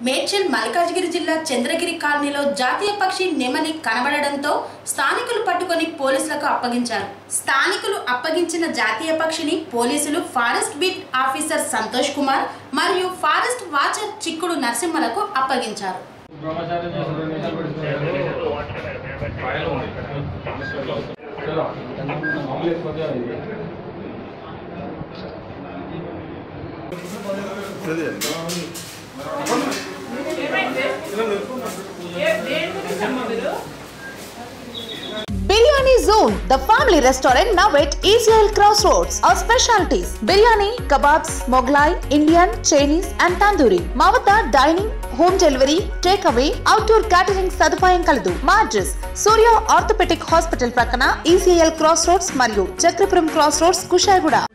మేడ్చల్ మల్కాజ్గిరి జిల్లా చంద్రగిరి కాలనీలో జాతీయ పక్షి నెమలి కనబడడంతో స్థానికులు పట్టుకొని పోలీసులకు అప్పగించారు స్థానికులు అప్పగించిన జాతీయ పక్షిని పోలీసులు forest beat officer Santosh Kumar మరియు ఫారెస్ట్ వాచర్ చిక్కుడు నరసింహలకు అప్పగించారు బ్రహ్మచారి చేసి రెండు నిమిషాలు పెడుతున్నారు చలో మామూలు ఎక్కువ ఇది Biryani Zone, the family restaurant now at Israel Crossroads. Our specialties biryani, kebabs, Moglai, Indian, Chinese, and tandoori. మా వద్ద dining home delivery take away outdoor catering సదుపాయం కలదు మా అడ్రస్ సూర్య ఆర్థోపెటిక్ హాస్పిటల్ ప్రక్కన ఈసీఎల్ క్రాస్ రోడ్స్ మరియు Chakrapuram cross roads Kushaiguda